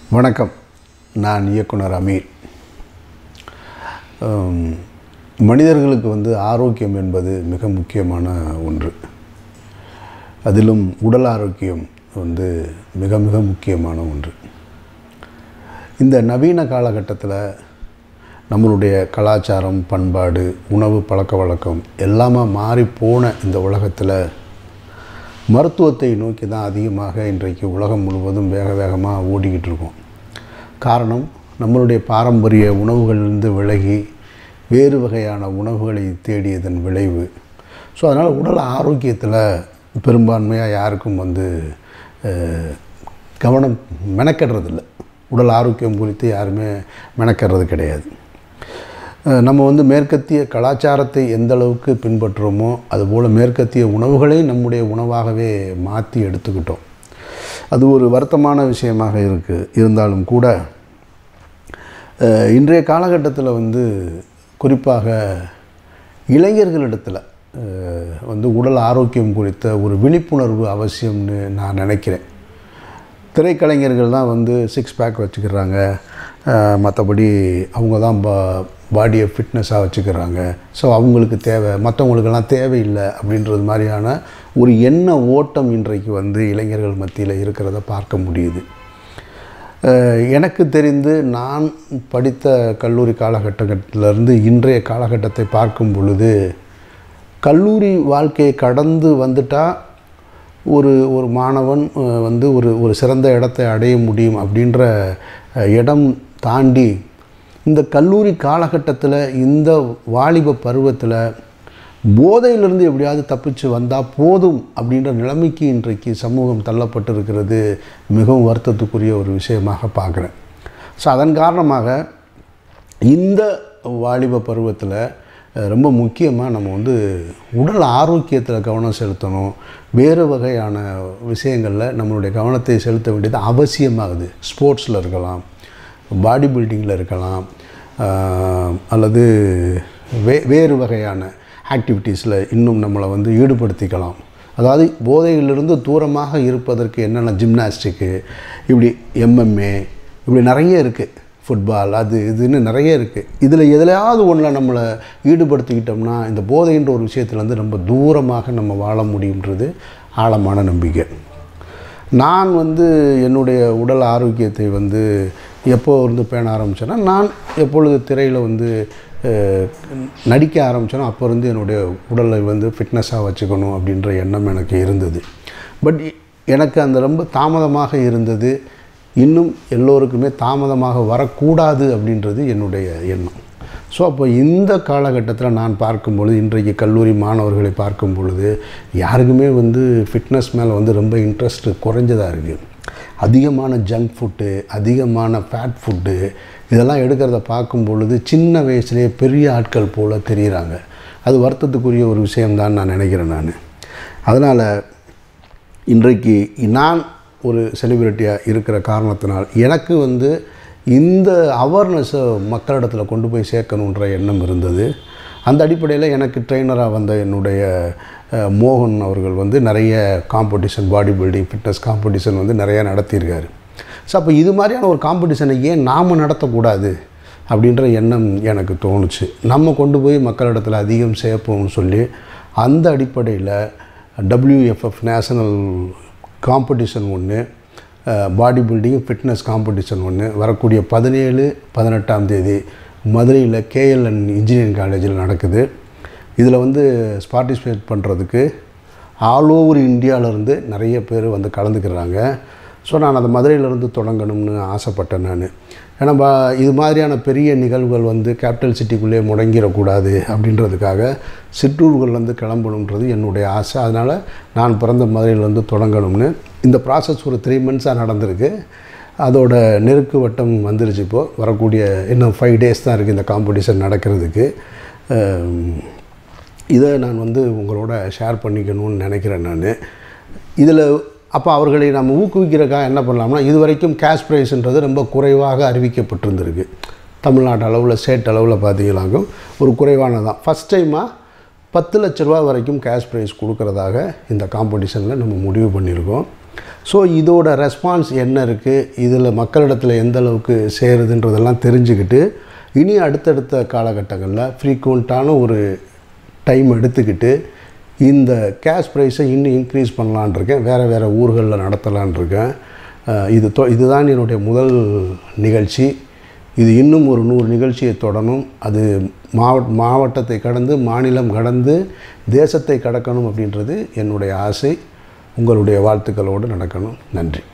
வணக்கம் நான் இயக்குனர் அமீர் உம், மனிதர்களுக்கு வந்து ஆரோக்கியம் என்பது மிக முக்கியமான ஒன்று அதிலும் உடல் ஆரோக்கியம் வந்து மிக மிக முக்கியமான ஒன்று இந்த நவீன காலகட்டத்தில் நம்மளுடைய கலாச்சாரம் பண்பாடு உணவு பழக்க வழக்கம் எல்லாமே மாறி போன இந்த உலகத்தில் மருத்துவத்தை நோக்கி தான் அதிகமாக இன்றைக்கு உலகம் முழுவதும் வேக வேகமாக ஓடிக்கிட்டு இருக்கோம் காரணம் நம்மளுடைய பாரம்பரிய உணவுகளிலிருந்து விலகி வேறு வகையான உணவுகளை தேடியதன் விளைவு ஸோ அதனால் உடல் ஆரோக்கியத்தில் பெரும்பான்மையாக யாருக்கும் வந்து அஹ், கவனம் மெனக்கெடுறதில்ல உடல் ஆரோக்கியம் குறித்து யாருமே மெனக்கெடுறது கிடையாது அஹ் நம்ம வந்து மேற்கத்திய கலாச்சாரத்தை எந்த அளவுக்கு பின்பற்றுறோமோ அதுபோல் மேற்கத்திய உணவுகளை நம்முடைய உணவாகவே மாற்றி எடுத்துக்கிட்டோம் அது ஒரு வருத்தமான விஷயமாக இருக்குது இருந்தாலும் கூட அஹ் இன்றைய காலகட்டத்தில் வந்து குறிப்பாக இளைஞர்களிடத்தில் அஹ் வந்து உடல் ஆரோக்கியம் குறித்த ஒரு விழிப்புணர்வு அவசியம்னு நான் நினைக்கிறேன் திரைக்கலைஞர்கள் தான் வந்து சிக்ஸ் பேக் வச்சுக்கிறாங்க மற்றபடி அவங்க தான் பா பாடியை ஃபிட்னஸாக வச்சுக்கிறாங்க ஸோ அவங்களுக்கு தேவை மற்றவங்களுக்கெல்லாம் தேவையில்லை அப்படின்றது மாதிரியான ஒரு எண்ண ஓட்டம் இன்றைக்கு வந்து இளைஞர்கள் மத்தியில் இருக்கிறத பார்க்க முடியுது அஹ் எனக்கு தெரிந்து நான் படித்த கல்லூரி காலகட்டத்திலிருந்து இன்றைய காலகட்டத்தை பார்க்கும் பொழுது கல்லூரி வாழ்க்கையை கடந்து வந்துட்டால் ஒரு ஒரு மாணவன் அஹ், வந்து ஒரு ஒரு சிறந்த இடத்தை அடைய முடியும் அப்படின்ற அஹ், இடம் தாண்டி இந்த கல்லூரி காலகட்டத்தில் இந்த வாலிப பருவத்தில் போதையிலிருந்து எப்படியாவது தப்பிச்சு வந்தால் போதும் அப்படின்ற நிலைமைக்கு இன்றைக்கு சமூகம் தள்ளப்பட்டிருக்கிறது மிகவும் வருத்தத்துக்குரிய ஒரு விஷயமாக பார்க்குறேன் ஸோ அதன் காரணமாக இந்த வாலிப பருவத்தில் அஹ், ரொம்ப முக்கியமாக நம்ம வந்து உடல் ஆரோக்கியத்தில் கவனம் செலுத்தணும் வேறு வகையான விஷயங்களில் நம்மளுடைய கவனத்தை செலுத்த வேண்டியது அவசியமாகுது ஸ்போர்ட்ஸில் இருக்கலாம் பாடி பில்டிங்கில் இருக்கலாம் அஹ், அல்லது வே வேறு வகையான ஆக்டிவிட்டீஸில் இன்னும் நம்மளை வந்து ஈடுபடுத்திக்கலாம் அதாவது போதையிலிருந்து தூரமாக இருப்பதற்கு என்னென்ன ஜிம்னாஸ்டிக்கு இப்படி எம்எம்ஏ இப்படி நிறைய இருக்குது ஃபுட்பால் அது இதுன்னு நிறைய இருக்குது இதில் எதுலையாவது ஒன்றில் நம்மளை ஈடுபடுத்திக்கிட்டோம்னா இந்த போதைன்ற ஒரு விஷயத்துலேருந்து ரொம்ப தூரமாக நம்ம வாழ முடியுன்றது ஆழமான நம்பிக்கை நான் வந்து என்னுடைய உடல் ஆரோக்கியத்தை வந்து எப்போ வந்து பேண ஆரம்பித்தேன்னா நான் எப்பொழுது திரையில் வந்து அஹ், நடிக்க ஆரம்பித்தேனோ அப்போ இருந்து என்னுடைய உடலை வந்து ஃபிட்னஸாக வச்சுக்கணும் அப்படின்ற எண்ணம் எனக்கு இருந்தது பட் எனக்கு அந்த ரொம்ப தாமதமாக இருந்தது இன்னும் எல்லோருக்குமே தாமதமாக வரக்கூடாது அப்படின்றது என்னுடைய எண்ணம் ஸோ அப்போ இந்த காலகட்டத்தில் நான் பார்க்கும்பொழுது இன்றைக்கு கல்லூரி மாணவர்களை பார்க்கும் பொழுது யாருக்குமே வந்து ஃபிட்னஸ் மேலே வந்து ரொம்ப இன்ட்ரெஸ்ட் குறைஞ்சதாக இருக்குது அதிகமான ஜங்க் ஃபுட்டு அதிகமான ஃபேட் ஃபுட்டு இதெல்லாம் எடுக்கிறத பார்க்கும் பொழுது சின்ன வயசுலேயே பெரிய ஆட்கள் போல் தெரிகிறாங்க அது வருத்தத்துக்குரிய ஒரு விஷயம்தான் நான் நினைக்கிறேன் நான் அதனால் இன்றைக்கு நான் ஒரு செலிபிரிட்டியாக இருக்கிற காரணத்தினால் எனக்கு வந்து இந்த அவேர்னஸை மக்களிடத்தில் கொண்டு போய் சேர்க்கணுன்ற எண்ணம் இருந்தது அந்த அடிப்படையில் எனக்கு ட்ரெயினராக வந்த என்னுடைய அஹ், மோகன் அவர்கள் வந்து நிறைய competition body building fitness competition வந்து நிறைய நடத்தியிருக்காரு ஸோ அப்போ இது மாதிரியான ஒரு காம்படிஷனை ஏன் நாம் நடத்தக்கூடாது அப்படின்ற எண்ணம் எனக்கு தோணுச்சு நம்ம கொண்டு போய் மக்களிடத்தில் அதிகம் சேர்ப்போம்னு சொல்லி அந்த அடிப்படையில் டபிள்யூஎஃப்எஃப் நேஷனல் காம்படிஷன் ஒன்று பாடி பில்டிங் ஃபிட்னஸ் காம்படிஷன் ஒன்று வரக்கூடிய பதினேழு பதினெட்டாம் தேதி மதுரையில் கேஎல்என் இன்ஜினியரிங் காலேஜில் நடக்குது இதில் வந்து பார்ட்டிசிபேட் பண்ணுறதுக்கு ஆல் ஓவர் இந்தியாவிலேருந்து நிறைய பேர் வந்து கலந்துக்கிறாங்க ஸோ நான் அந்த மதுரையிலேருந்து தொடங்கணும்னு ஆசைப்பட்டேன் நான் ஏன்னா ப- இது மாதிரியான பெரிய நிகழ்வுகள் வந்து கேபிட்டல் சிட்டிக்குள்ளே முடங்கிடக்கூடாது அப்படின்றதுக்காக சிற்றூர்கள்லேருந்து கிளம்பணுன்றது என்னுடைய ஆசை அதனால் நான் பிறந்த மதுரையிலேருந்து தொடங்கணும்னு இந்த ப்ராசஸ் ஒரு த்ரீ மந்த்ஸாக நடந்திருக்கு அதோட நெருக்கு வட்டம் வந்துருச்சு இப்போது வரக்கூடிய இன்னும் ஃபைவ் டேஸ் தான் இருக்குது இந்த காம்படிஷன் நடக்கிறதுக்கு அஹ், இதை நான் வந்து உங்களோட ஷேர் பண்ணிக்கணும்னு நினைக்கிறேன் நான் இதில் அப்போ அவர்களை நம்ம ஊக்குவிக்கிறக்காக என்ன பண்ணலாம்னா இது வரைக்கும் கேஷ் ப்ரைஸ்ன்றது ரொம்ப குறைவாக அறிவிக்கப்பட்டிருந்திருக்கு தமிழ்நாட்டு அளவில் ஸ்டேட் அளவில் பார்த்தீங்கன்னாக்கும் ஒரு குறைவானதான் ஃபஸ்ட் டைமாக பத்து லட்ச ரூபா வரைக்கும் கேஷ் ப்ரைஸ் கொடுக்கறதாக இந்த காம்படிஷனில் நம்ம முடிவு பண்ணியிருக்கோம் ஸோ இதோட ரெஸ்பான்ஸ் என்ன இருக்குது இதில் மக்களிடத்தில் எந்த அளவுக்கு சேருதுன்றதெல்லாம் தெரிஞ்சுக்கிட்டு இனி அடுத்தடுத்த காலகட்டங்களில் ஃப்ரீக்குவெண்ட்டான ஒரு டைம் எடுத்துக்கிட்டு இந்த கேஷ் ப்ரைஸை இன்னும் இன்க்ரீஸ் பண்ணலான் இருக்கேன் வேறு வேறு ஊர்களில் நடத்தலான் இருக்கேன் அஹ் இது தொ இதுதான் என்னுடைய முதல் நிகழ்ச்சி இது இன்னும் ஒரு நூறு நிகழ்ச்சியை தொடரும் அது மாவட்ட மாவட்டத்தை கடந்து மாநிலம் கடந்து தேசத்தை கடக்கணும் அப்படின்றது என்னுடைய ஆசை உங்களுடைய வாழ்த்துக்களோடு நடக்கணும் நன்றி